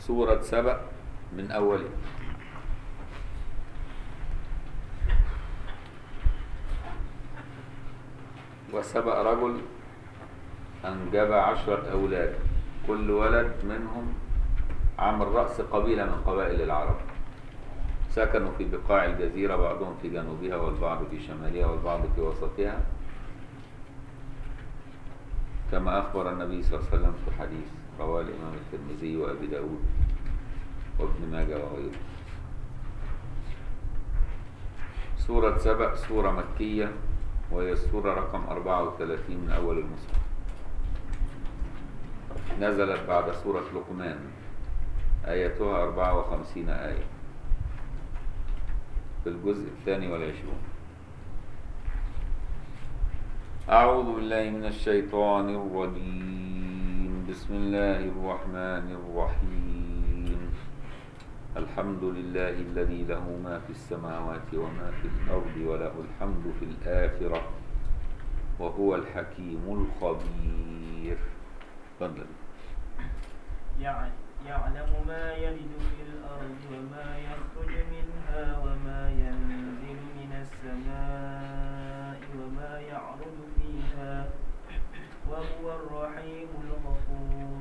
سورة سبأ من أولها وسبأ رجل أنجب عشرة أولاد كل ولد منهم عمل رأس قبيلة من قبائل العرب سكنوا في بقاع الجزيرة بعضهم في جنوبها والبعض في شمالها والبعض في وسطها كما أخبر النبي صلى الله عليه وسلم في حديث رواه الإمام الترمذي وأبي داود وابن ماجه وغيره سورة سبأ سورة مكية وهي السورة رقم 34 من أول المصحف نزلت بعد سورة لقمان آياتها 54 آية في الجزء الثاني والعشرون أعوذ بالله من الشيطان الرجيم بسم الله الرحمن الرحيم الحمد لله الذي له ما في السماوات وما في الأرض وله الحمد في الآخرة وهو الحكيم الخبير تفضل يع- يعلم ما يلد في الأرض وما يخرج منها وما ينزل من السماء وما يعرض فيها وهو الرحيم الغفور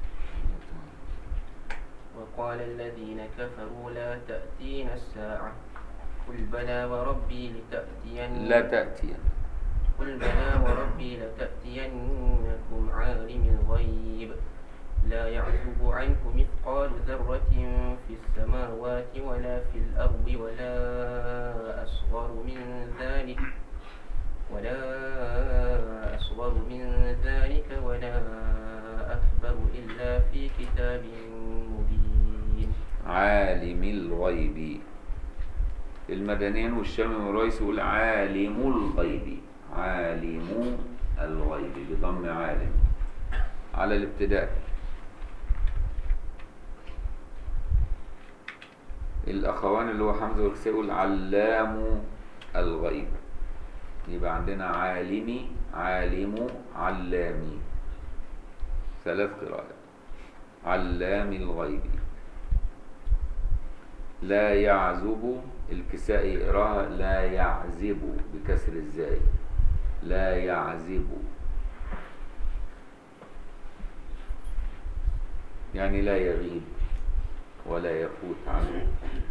وقال الذين كفروا لا تأتينا الساعة قل بلى وربي لتأتين لا تأتي قل بلى وربي لتأتينكم عالم الغيب لا يعزب عنه مثقال ذرة في السماوات ولا في الأرض ولا أصغر من ذلك ولا أصغر من ذلك ولا أكبر إلا في كتاب مبين عالم الغيب المدنيين والشامي والرئيس يقول عالم الغيب عالم الغيب بضم عالم على الابتداء الأخوان اللي هو حمزة والكساء يقول علام الغيب يبقى عندنا عالمي عالم علامي ثلاث قراءات علام الغيب لا يعزب الكساء يقراها لا يعزب بكسر الزاي لا يعزب يعني لا يغيب ولا يفوت عنه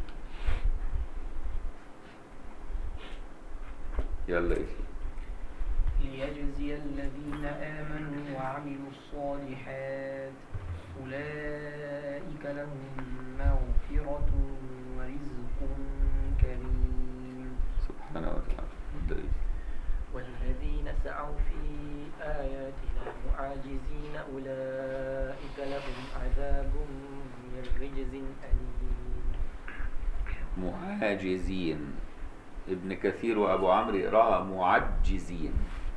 يلا إيه ليجزي الذين آمنوا وعملوا الصالحات أولئك لهم مغفرة ورزق كريم سبحانه وتعالى يلا إيه والذين سعوا في آياتنا معاجزين أولئك لهم عذاب من رجز أليم معاجزين ابن كثير وابو عمرو يقراها معجزين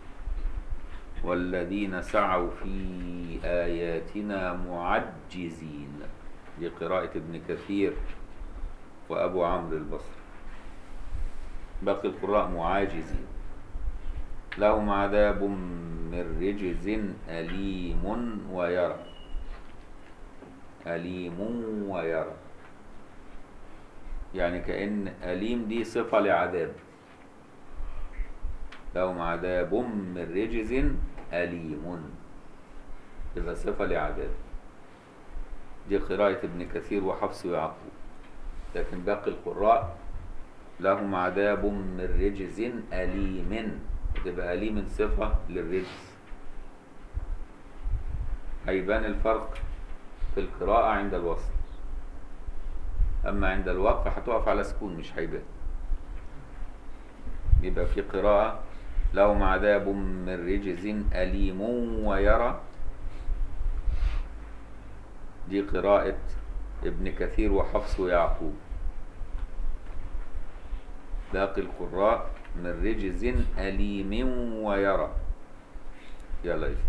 والذين سعوا في اياتنا معجزين دي قراءة ابن كثير وابو عمرو البصري باقي القراء معاجزين لهم عذاب من رجز أليم ويرى أليم ويرى يعني كأن أليم دي صفة لعذاب لهم عذاب من رجز أليم تبقى صفة لعذاب دي قراءة ابن كثير وحفص ويعقوب لكن باقي القراء لهم عذاب من رجز أليم تبقى أليم صفة للرجز هيبان الفرق في القراءة عند الوصل أما عند الوقف هتقف على سكون مش هيبان يبقى في قراءة لهم عذاب من رجز أليم ويرى دي قراءة ابن كثير وحفص ويعقوب باقي القراء من رجز أليم ويرى يلا يا سيدي.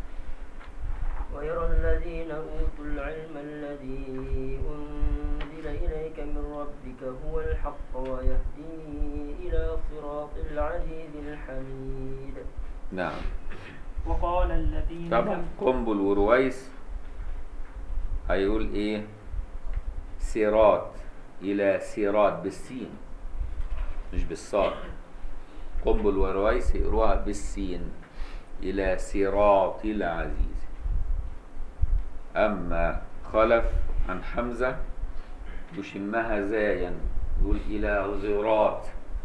ويرى الذين أوتوا العلم الذي أنزل إليك من ربك هو الحق ويهدي إلى صراط العزيز الحميد نعم وقال الذين طبعا قنبل ورويس هيقول ايه صراط إلى صراط بالسين مش بالصاد قنبل ورويس يقروها بالسين إلى صراط العزيز أما خلف عن حمزة يشمها زايا يقول إلى غراط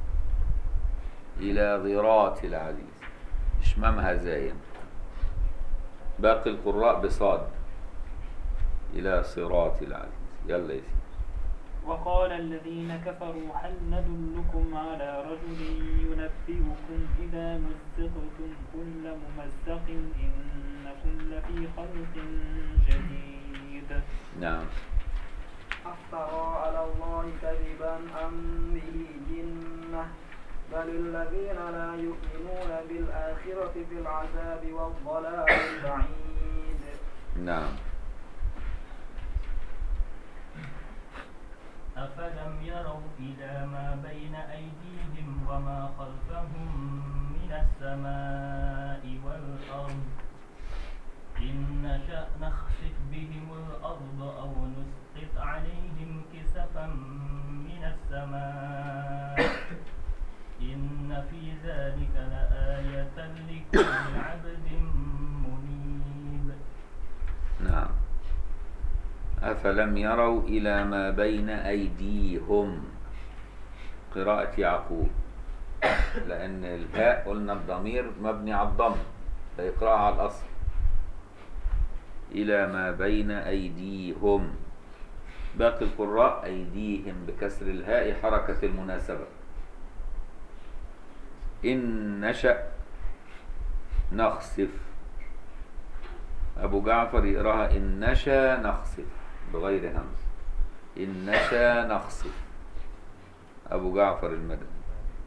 إلى غراط العزيز اشممها زايا باقي القراء بصاد إلى صراط العزيز يلا يا سيدي وقال الذين كفروا هل ندلكم على رجل ينبئكم إذا مزقتم كل ممزق إنكم لفي خلق جديد نعم أفترى على الله كذبا أم به جنة بل الذين لا يؤمنون بالآخرة في العذاب والضلال البعيد نعم أفلم يروا إلى ما بين أيديهم وما خلفهم من السماء والأرض إن نشأ نخسف بهم الأرض أو نسقط عليهم كسفا من السماء إن في ذلك لآية لكل عبد منيب نعم أفلم يروا إلى ما بين أيديهم قراءة يعقوب لأن الهاء قلنا الضمير مبني على الضم فيقرأها على الأصل إلى ما بين أيديهم باقي القراء أيديهم بكسر الهاء حركة المناسبة إن نشأ نخسف أبو جعفر يقراها إن نشا نخسف بغير همز إن نشا نخسف أبو جعفر المدني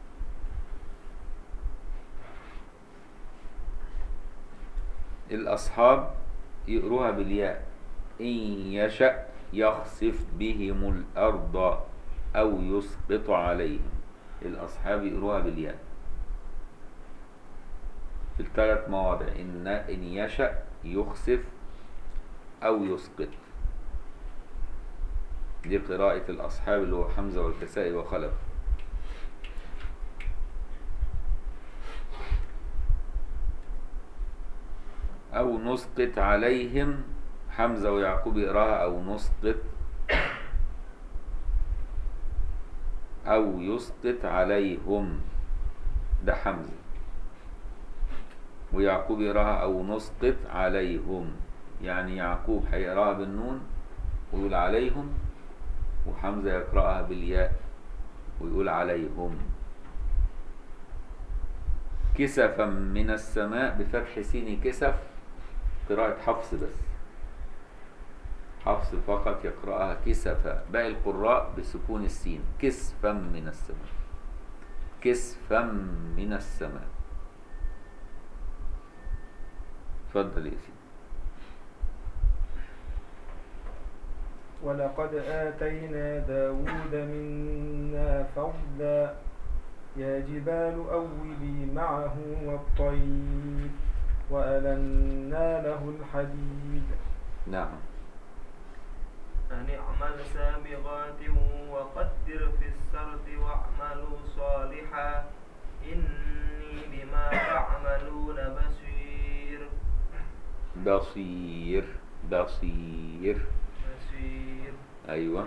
الأصحاب يقروها بالياء إن يشأ يخسف بهم الأرض أو يسقط عليهم الأصحاب يقروها بالياء في الثلاث مواضع إن, إن يشأ يخسف أو يسقط دي قراءة الأصحاب اللي هو حمزة والكسائي وخلف أو نسقط عليهم حمزة ويعقوب يقراها أو نسقط أو يسقط عليهم ده حمزة ويعقوب يقراها أو نسقط عليهم يعني يعقوب هيقراها بالنون ويقول عليهم وحمزة يقرأها بالياء ويقول عليهم كسفا من السماء بفتح سين كسف قراءة حفص بس حفص فقط يقرأها كسفا باقي القراء بسكون السين كسفا من السماء كسفا من السماء اتفضل يا سيدي ولقد آتينا داود منا فضلا يا جبال أوبي معه والطير وألنا له الحديد نعم أن اعمل سابغات وقدر في السرد واعملوا صالحا إني بما تعملون بصير بصير بصير بصير أيوة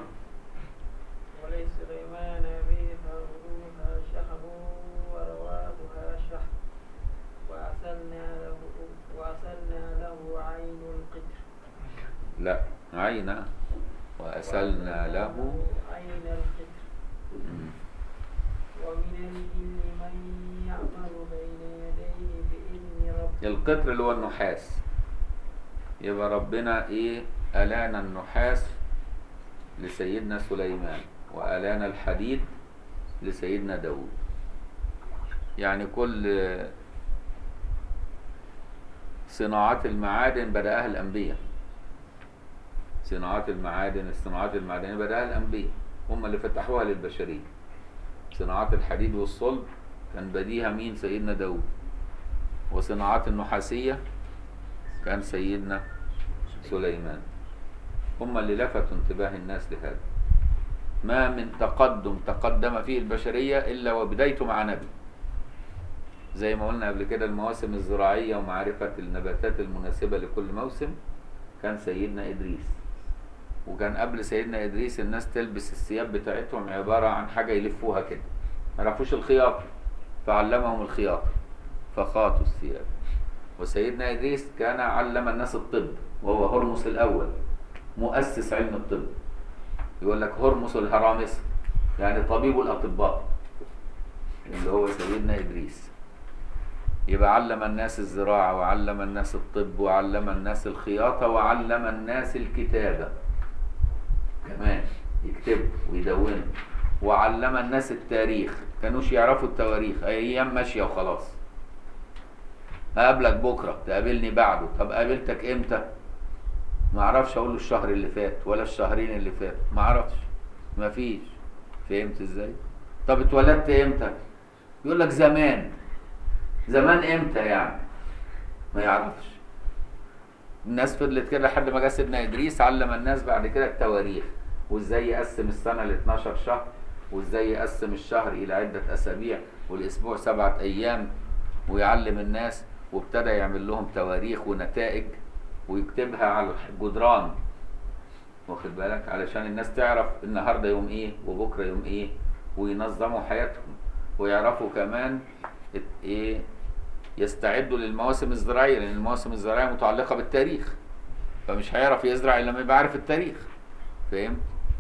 ولسليمان ريحها شهر ورواحها شهر وأسلنا له وأسلنا له عين القدر لا عينا وأسلنا له عين القدر مم. ومن الجن من يعمل بين يديه بإذن ربه القطر اللي هو النحاس يبقى ربنا ايه ألان النحاس لسيدنا سليمان وألان الحديد لسيدنا داود يعني كل صناعات المعادن بدأها الأنبياء صناعات المعادن الصناعات المعدنية بدأها الأنبياء هم اللي فتحوها للبشرية صناعات الحديد والصلب كان بديها مين سيدنا داود وصناعات النحاسية كان سيدنا سليمان هم اللي لفتوا انتباه الناس لهذا ما من تقدم تقدم فيه البشرية إلا وبدايته مع نبي زي ما قلنا قبل كده المواسم الزراعية ومعرفة النباتات المناسبة لكل موسم كان سيدنا إدريس وكان قبل سيدنا إدريس الناس تلبس الثياب بتاعتهم عبارة عن حاجة يلفوها كده ما يعرفوش الخياطة فعلمهم الخياطة فخاطوا الثياب وسيدنا إدريس كان علم الناس الطب وهو هرمس الأول مؤسس علم الطب يقول لك هرمس الهرامس يعني طبيب الأطباء اللي هو سيدنا إدريس يبقى علم الناس الزراعة وعلم الناس الطب وعلم الناس الخياطة وعلم الناس الكتابة كمان يكتبوا ويدونوا وعلم الناس التاريخ كانوش يعرفوا التواريخ أيام ماشية وخلاص هقابلك بكرة تقابلني بعده طب قابلتك امتى ما اعرفش اقول له الشهر اللي فات ولا الشهرين اللي فات ما اعرفش ما فيش فهمت ازاي طب اتولدت امتى يقول لك زمان زمان امتى يعني ما يعرفش الناس فضلت كده لحد ما جه سيدنا ادريس علم الناس بعد كده التواريخ وازاي يقسم السنه ل 12 شهر وازاي يقسم الشهر الى عده اسابيع والاسبوع سبعه ايام ويعلم الناس وابتدى يعمل لهم تواريخ ونتائج ويكتبها على الجدران واخد بالك علشان الناس تعرف النهارده يوم ايه وبكره يوم ايه وينظموا حياتهم ويعرفوا كمان ات- ايه يستعدوا للمواسم الزراعيه لان المواسم الزراعيه متعلقه بالتاريخ فمش هيعرف يزرع الا لما يبقى عارف التاريخ فاهم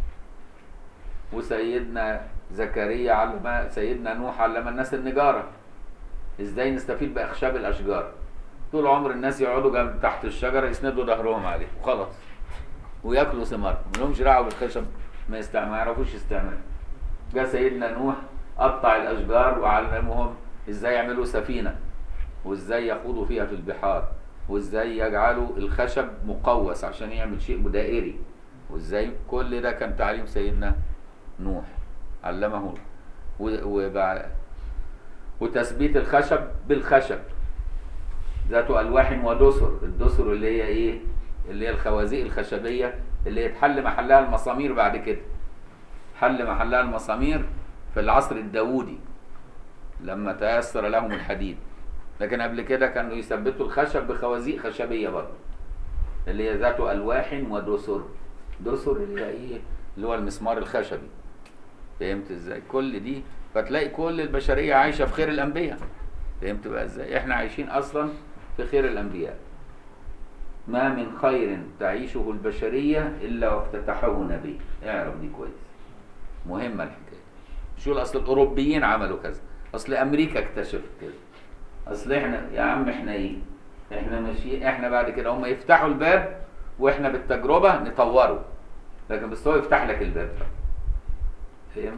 وسيدنا زكريا علم سيدنا نوح علم الناس النجاره ازاي نستفيد باخشاب الاشجار طول عمر الناس يقعدوا جنب تحت الشجره يسندوا ظهرهم عليه وخلاص وياكلوا ثمار ما لهمش دعوه بالخشب ما يستعمل ما يعرفوش يستعملوا جاء سيدنا نوح قطع الاشجار وعلمهم ازاي يعملوا سفينه وازاي يخوضوا فيها في البحار وازاي يجعلوا الخشب مقوس عشان يعمل شيء دائري وازاي كل ده كان تعليم سيدنا نوح علمه و- وبع- وتثبيت الخشب بالخشب ذات الواح ودسر الدسر اللي هي ايه اللي هي الخوازيق الخشبيه اللي هي تحل محلها المسامير بعد كده حل محلها المسامير في العصر الداوودي لما تيسر لهم الحديد لكن قبل كده كانوا يثبتوا الخشب بخوازيق خشبيه برضه اللي هي ذات الواح ودسر دسر اللي هي ايه اللي هو المسمار الخشبي فهمت ازاي كل دي فتلاقي كل البشريه عايشه في خير الانبياء فهمت بقى ازاي احنا عايشين اصلا في خير الانبياء ما من خير تعيشه البشريه الا وافتتحه نبي اعرف دي كويس مهمه الحكايه شو اصل الاوروبيين عملوا كذا اصل امريكا اكتشفت كده اصل احنا يا عم احنا ايه احنا ماشيين احنا بعد كده هم يفتحوا الباب واحنا بالتجربه نطوره لكن بس هو يفتح لك الباب فهمت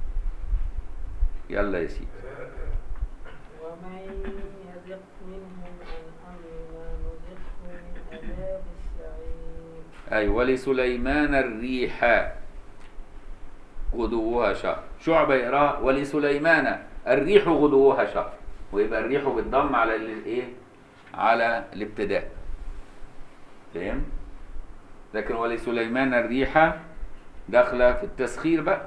يلا يا سيدي ومن يزق منهم عن أمرنا نزقه من عذاب السعير أي ولسليمان الريح غدوها شهر شعبة يقراها ولسليمان الريح غدوها شهر ويبقى الريح بالضم على الايه على الابتداء فهم لكن ولسليمان الريح داخله في التسخير بقى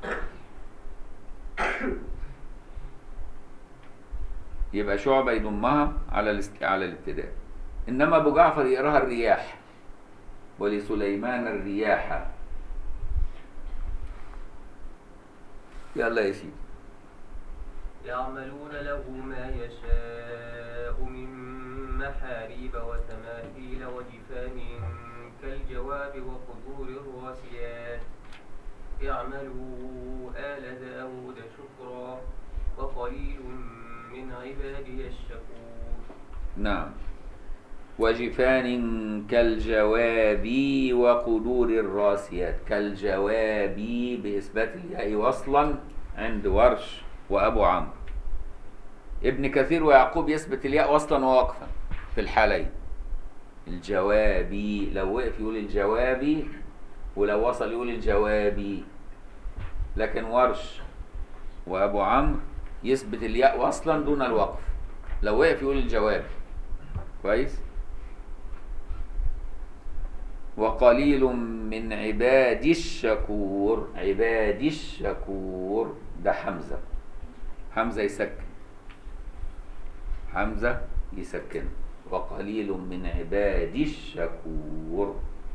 يبقى شعبة يضمها على الاست... على الابتداء انما ابو جعفر يقراها الرياح ولسليمان الرياح يلا يا سيدي يعملون له ما يشاء من محاريب وتماثيل وجفان كالجواب وقدور الراسيات اعملوا آل داود شكرا وقليل من عبادي الشكور نعم وجفان كالجواب وقدور الراسيات كالجواب بإثبات الياء وصلا عند ورش وأبو عمرو ابن كثير ويعقوب يثبت الياء وصلا ووقفا في الحالين الجوابي لو وقف يقول الجوابي ولو وصل يقول الجوابي لكن ورش وأبو عمرو يثبت الياء وصلا دون الوقف لو وقف يقول الجواب كويس وقليل من عبادي الشكور عبادي الشكور ده حمزة حمزة يسكن حمزة يسكن وقليل من عبادي الشكور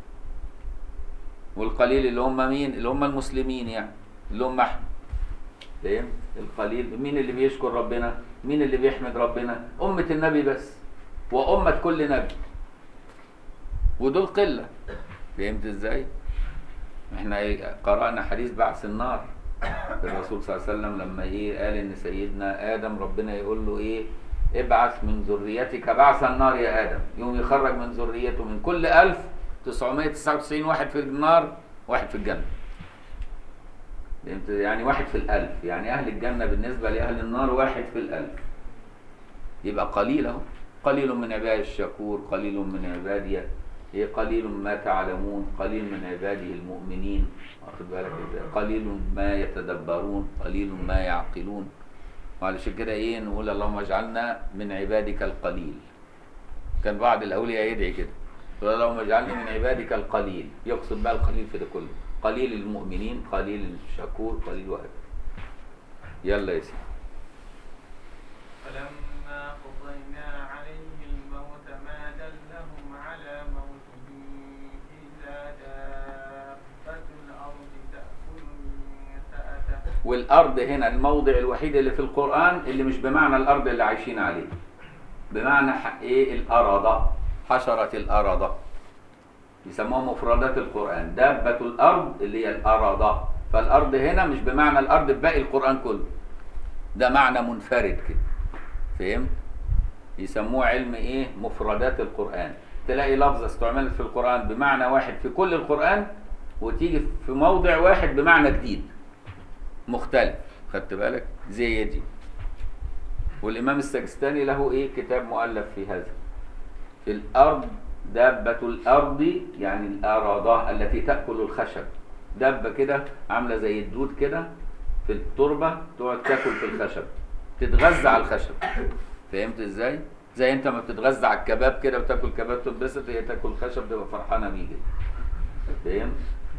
والقليل اللي هم مين اللي هم المسلمين يعني اللي هم احنا فاهم القليل مين اللي بيشكر ربنا مين اللي بيحمد ربنا أمة النبي بس وأمة كل نبي ودول قلة فهمت ازاي احنا إيه قرأنا حديث بعث النار الرسول صلى الله عليه وسلم لما ايه قال ان سيدنا ادم ربنا يقول له ايه ابعث من ذريتك بعث النار يا ادم يوم يخرج من ذريته من كل 1999 واحد في النار واحد في الجنه فهمت يعني واحد في الألف يعني أهل الجنة بالنسبة لأهل النار واحد في الألف يبقى قليل اهو قليل من عبادي الشكور قليل من عبادي إيه قليل ما تعلمون قليل من عباده المؤمنين واخد بالك ازاي قليل ما يتدبرون قليل ما يعقلون وعلشان كده ايه نقول اللهم اجعلنا من عبادك القليل كان بعض الاولياء يدعي كده يقول اللهم اجعلني من عبادك القليل يقصد بقى القليل في ده كله قليل المؤمنين قليل الشكور قليل وهكذا يلا يا سيدي فلما قضينا عليه الموت ما دلهم على موته إلا دابة الأرض تأكل من سأته والارض هنا الموضع الوحيد اللي في القران اللي مش بمعنى الارض اللي عايشين عليه بمعنى ح- ايه الارض حشره الارض يسموها مفردات القران دابه الارض اللي هي الارض فالارض هنا مش بمعنى الارض في باقي القران كله ده معنى منفرد كده فهمت يسموه علم ايه مفردات القران تلاقي لفظه استعملت في القران بمعنى واحد في كل القران وتيجي في موضع واحد بمعنى جديد مختلف خدت بالك زي دي والامام السجستاني له ايه كتاب مؤلف في هذا في الارض دابة الارض يعني الارضة التي تأكل الخشب دابة كده عاملة زي الدود كده في التربة تقعد تاكل في الخشب تتغذى على الخشب فهمت ازاي؟ زي انت ما بتتغذى على الكباب كده وتاكل كباب تنبسط هي تاكل خشب تبقى فرحانة بيه كده فهمت؟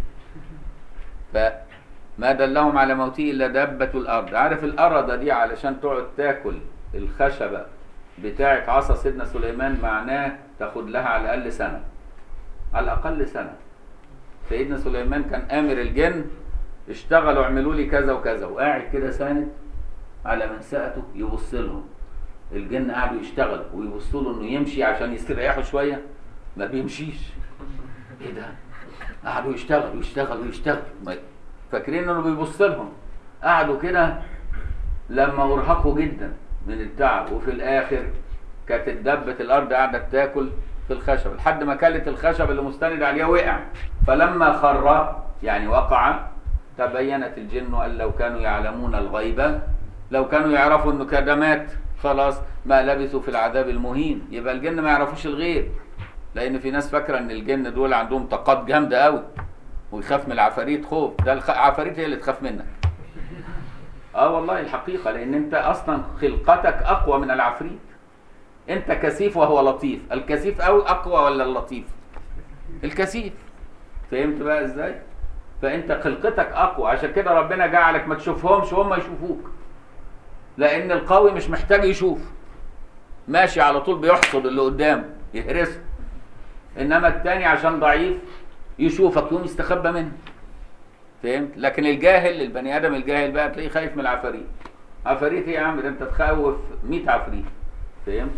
فما دلهم على موته الا دابة الارض عارف الارض دي علشان تقعد تاكل الخشبة بتاعة عصا سيدنا سليمان معناه تاخد لها على الاقل سنة على الاقل سنة سيدنا سليمان كان امر الجن اشتغلوا اعملوا لي كذا وكذا وقاعد كده ساند على منسأته يبص لهم الجن قعدوا يشتغلوا ويبصوا له انه يمشي عشان يستريحوا شويه ما بيمشيش ايه ده قعدوا يشتغلوا يشتغلوا يشتغلوا ما- فاكرين انه بيبص لهم قعدوا كده لما ارهقوا جدا من التعب وفي الاخر كانت دبة الارض قاعده تاكل في الخشب لحد ما كلت الخشب اللي مستند عليها وقع فلما خر يعني وقع تبينت الجن ان لو كانوا يعلمون الغيب لو كانوا يعرفوا انه كده مات خلاص ما لبثوا في العذاب المهين يبقى الجن ما يعرفوش الغيب لان في ناس فاكره ان الجن دول عندهم طاقات جامده قوي ويخاف من العفاريت خوف ده الخ- العفاريت هي اللي تخاف منك اه والله الحقيقه لان انت اصلا خلقتك اقوى من العفريت انت كثيف وهو لطيف الكثيف قوي اقوى ولا اللطيف الكثيف فهمت بقى ازاي فانت خلقتك اقوى عشان كده ربنا جعلك ما تشوفهمش وهم يشوفوك لان القوي مش محتاج يشوف ماشي على طول بيحصد اللي قدامه يهرسه انما التاني عشان ضعيف يشوفك يقوم يستخبى منه فهمت لكن الجاهل البني ادم الجاهل بقى تلاقيه خايف من العفاريت عفاريت ايه يا عم ده انت تخوف 100 عفريت فهمت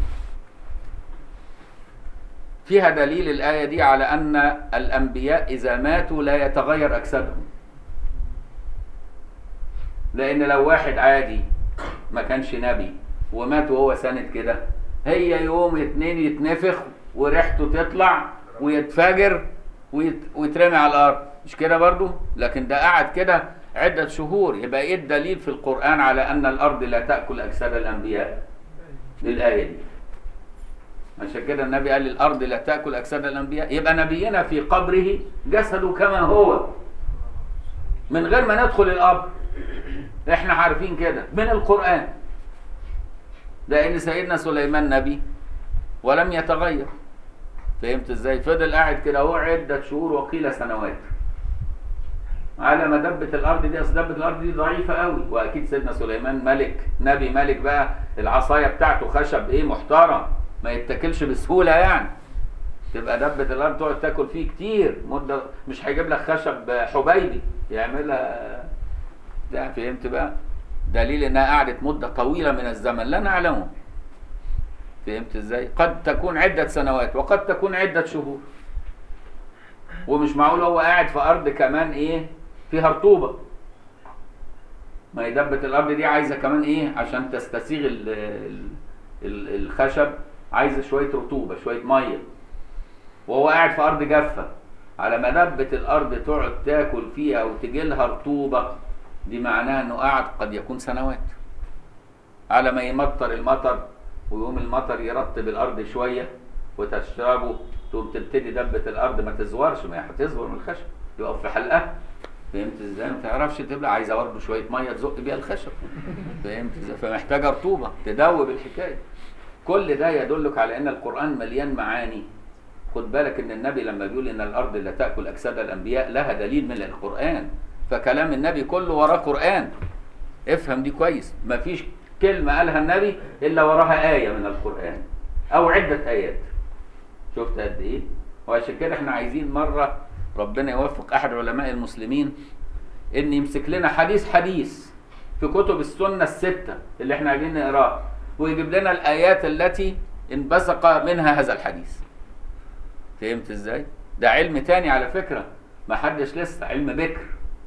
فيها دليل الآية دي على أن الأنبياء إذا ماتوا لا يتغير أجسادهم لأن لو واحد عادي ما كانش نبي ومات وهو ساند كده هي يوم اتنين يتنفخ وريحته تطلع ويتفجر ويت... ويترمي على الأرض مش كده برضو لكن ده قعد كده عدة شهور يبقى ايه الدليل في القرآن على أن الأرض لا تأكل أجساد الأنبياء للآية دي عشان كده النبي قال الارض لا تاكل اجساد الانبياء يبقى نبينا في قبره جسده كما هو من غير ما ندخل القبر احنا عارفين كده من القران لان سيدنا سليمان نبي ولم يتغير فهمت ازاي فضل قاعد كده هو عده شهور وقيل سنوات على ما دبت الارض دي اصل دبت الارض دي ضعيفه قوي واكيد سيدنا سليمان ملك نبي ملك بقى العصايه بتاعته خشب ايه محترم ما يتاكلش بسهوله يعني تبقى دبه الارض تقعد تاكل فيه كتير مده مش هيجيب لك خشب حبيبي يعملها ده فهمت بقى دليل انها قعدت مده طويله من الزمن لا نعلمه فهمت ازاي قد تكون عده سنوات وقد تكون عده شهور ومش معقول هو قاعد في ارض كمان ايه فيها رطوبه ما هي دبه الارض دي عايزه كمان ايه عشان تستسيغ ال ال ال الخشب عايزه شويه رطوبه شويه ميه وهو قاعد في ارض جافه على ما دبه الارض تقعد تاكل فيها وتجي لها رطوبه دي معناها انه قعد قد يكون سنوات على ما يمطر المطر ويقوم المطر يرطب الارض شويه وتشربه تقوم تبتدي دبه الارض ما تزورش ما هي هتزور من الخشب يقف في حلقها فهمت ازاي ما تعرفش تبلع عايزه برضه شويه ميه تزق بيها الخشب فهمت ازاي فمحتاجه رطوبه تدوب الحكايه كل ده يدلك على ان القران مليان معاني خد بالك ان النبي لما بيقول ان الارض لا تاكل اجساد الانبياء لها دليل من القران فكلام النبي كله وراه قران افهم دي كويس مفيش كلمه قالها النبي الا وراها ايه من القران او عده ايات شفت قد ايه وعشان كده احنا عايزين مره ربنا يوفق احد علماء المسلمين ان يمسك لنا حديث حديث في كتب السنه السته اللي احنا عايزين نقراها ويجيب لنا الايات التي انبثق منها هذا الحديث فهمت ازاي ده علم تاني على فكره ما حدش لسه علم بكر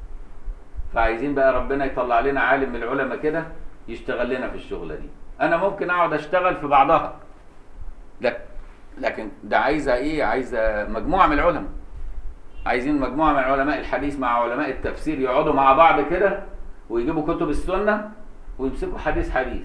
فعايزين بقى ربنا يطلع لنا عالم من العلماء كده يشتغل لنا في الشغله دي انا ممكن اقعد اشتغل في بعضها لكن لكن ده عايزه ايه عايزه مجموعه من العلماء عايزين مجموعه من علماء الحديث مع علماء التفسير يقعدوا مع بعض كده ويجيبوا كتب السنه ويمسكوا حديث حديث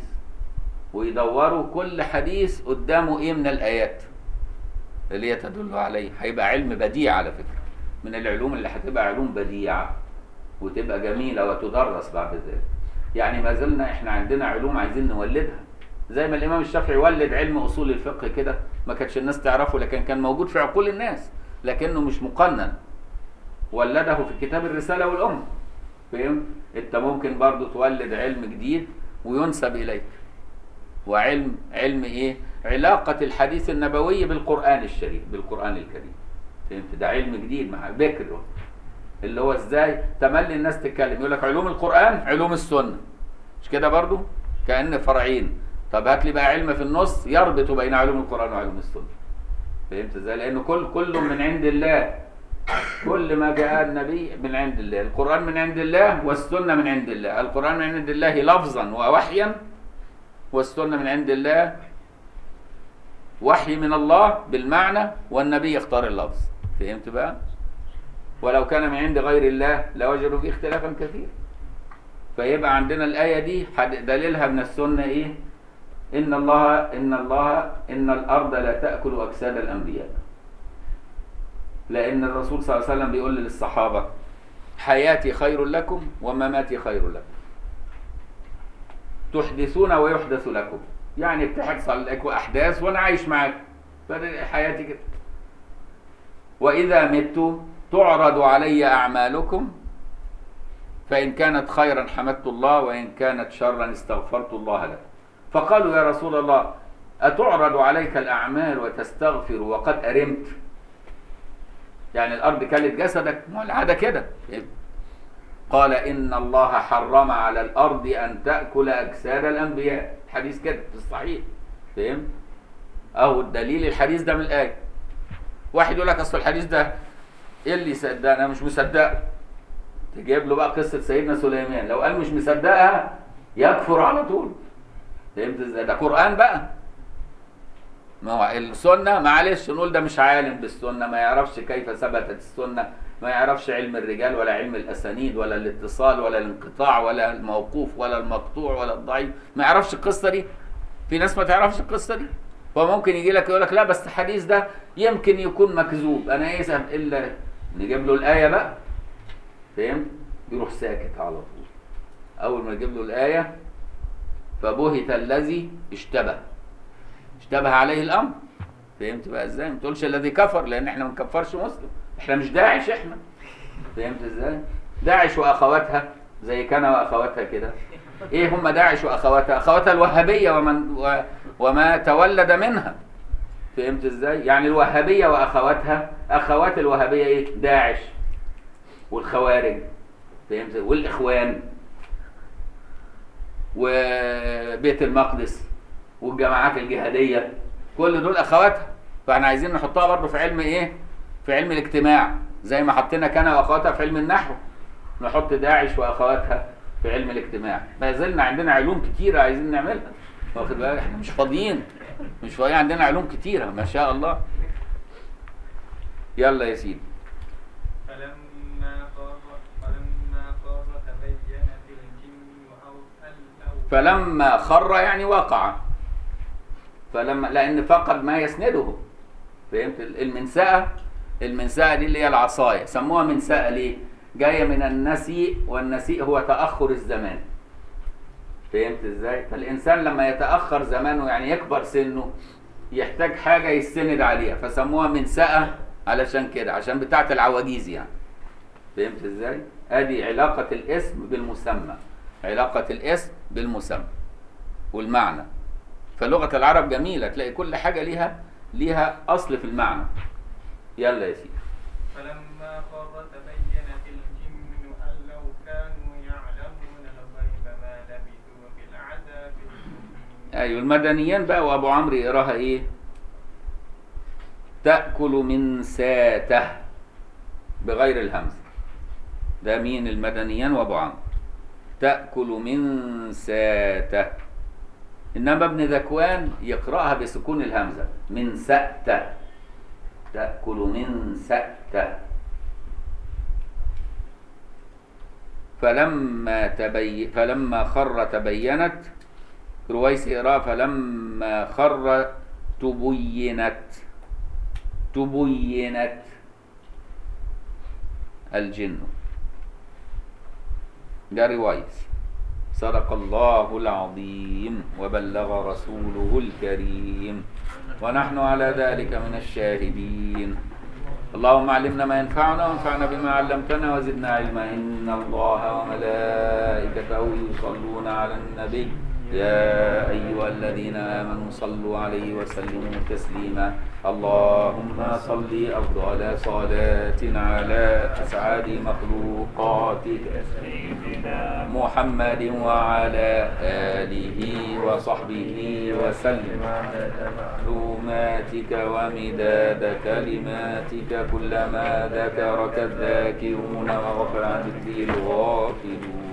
ويدوروا كل حديث قدامه ايه من الايات اللي هي تدل عليه هيبقى علم بديع على فكره من العلوم اللي هتبقى علوم بديعه وتبقى جميله وتدرس بعد ذلك يعني ما زلنا احنا عندنا علوم عايزين نولدها زي ما الامام الشافعي ولد علم اصول الفقه كده ما كانتش الناس تعرفه لكن كان موجود في عقول الناس لكنه مش مقنن ولده في كتاب الرساله والام فهم انت ممكن برضو تولد علم جديد وينسب اليك وعلم علم ايه علاقه الحديث النبوي بالقران الشريف بالقران الكريم فهمت ده علم جديد مع بكر اللي هو ازاي تملي الناس تتكلم يقول لك علوم القران علوم السنه مش كده برضو كان فرعين طب هات لي بقى علم في النص يربط بين علوم القران وعلوم السنه فهمت ازاي لانه كل كل من عند الله كل ما جاء النبي من عند الله القران من عند الله والسنه من عند الله القران من عند الله لفظا ووحيا والسنه من عند الله وحي من الله بالمعنى والنبي يختار اللفظ فهمت بقى ولو كان من عند غير الله لوجدوا فيه اختلافا كثيرا فيبقى عندنا الآية دي دليلها من السنة إيه؟ إن الله إن الله إن الأرض لا تأكل أجساد الأنبياء. لأن الرسول صلى الله عليه وسلم بيقول للصحابة حياتي خير لكم ومماتي خير لكم. تحدثون ويحدث لكم. يعني بتحصل لكم أحداث وأنا عايش معاك. حياتي كده. وإذا مت تعرض علي أعمالكم فإن كانت خيرا حمدت الله وإن كانت شرا استغفرت الله لك فقالوا يا رسول الله أتعرض عليك الأعمال وتستغفر وقد أرمت يعني الأرض كلت جسدك ما العادة كده قال إن الله حرم على الأرض أن تأكل أجساد الأنبياء حديث كده في الصحيح فهم أهو الدليل الحديث ده من الآية واحد يقول لك أصل الحديث ده إيه اللي يصدق أنا مش مصدقه تجيب له بقى قصة سيدنا سليمان لو قال مش مصدقها يكفر على طول فهمت ازاي ده قرآن بقى ما هو السنة معلش نقول ده مش عالم بالسنة ما يعرفش كيف ثبتت السنة ما يعرفش علم الرجال ولا علم الأسانيد ولا الاتصال ولا الانقطاع ولا الموقوف ولا المقطوع ولا الضعيف ما يعرفش القصة دي في ناس ما تعرفش القصة دي فممكن يجي لك يقول لك لا بس الحديث ده يمكن يكون مكذوب انا ايه الا نجيب له الآية بقى فهمت يروح ساكت على طول اول ما يجيب له الايه فبهت الذي اشتبه اشتبه عليه الامر فهمت بقى ازاي ما تقولش الذي كفر لان احنا ما نكفرش مسلم احنا مش داعش احنا فهمت ازاي داعش واخواتها زي كان واخواتها كده ايه هم داعش واخواتها اخواتها الوهابيه ومن و وما تولد منها فهمت ازاي يعني الوهابيه واخواتها اخوات الوهابيه ايه داعش والخوارج فهمت والاخوان وبيت المقدس والجماعات الجهاديه كل دول اخواتها فاحنا عايزين نحطها برضه في علم ايه في علم الاجتماع زي ما حطينا كان واخواتها في علم النحو نحط داعش واخواتها في علم الاجتماع ما زلنا عندنا علوم كتيره عايزين نعملها واخد بالك احنا مش فاضيين مش فاضيين عندنا علوم كتيره ما شاء الله يلا يا سيدي فلما خر فلما خر تبينت الجن أو أو فلما خر يعني وقع فلما لان فقد ما يسنده فهمت المنسأة المنسأة دي اللي هي العصاية سموها منسأة ليه جاية من النسيء والنسيء هو تأخر الزمان فهمت ازاي فالإنسان لما يتأخر زمانه يعني يكبر سنه يحتاج حاجة يستند عليها فسموها منسأة علشان كده عشان بتاعة العواجيز يعني فهمت ازاي ادي علاقة الاسم بالمسمى علاقة الاسم بالمسمى والمعنى فلغة العرب جميلة تلاقي كل حاجة ليها ليها أصل في المعنى يلا يا سيدي فلما خر تبينت الجن أن لو كانوا يعلمون الغيب ما لبثوا في العذاب المهين. أيوة المدنيان بقى وأبو عمرو يقراها إيه تأكل من ساته بغير الهمزة ده مين المدنيان وأبو عمرو تأكل من ساته إنما ابن ذكوان يقرأها بسكون الهمزة من سأته تأكل من سأته فلما تبي فلما خر تبينت رويس يقرأ فلما خر تبينت تبينت الجن ده روايس صدق الله العظيم وبلغ رسوله الكريم ونحن على ذلك من الشاهدين اللهم علمنا ما ينفعنا وانفعنا بما علمتنا وزدنا علما إن الله وملائكته يصلون على النبي يا أيها الذين آمنوا صلوا عليه وسلموا تسليما اللهم صل أفضل صلاة على أسعد مخلوقاتك محمد وعلى آله وصحبه وسلم معلوماتك ومداد كلماتك كلما ذكرك الذاكرون وغفل عن ذكري الغافلون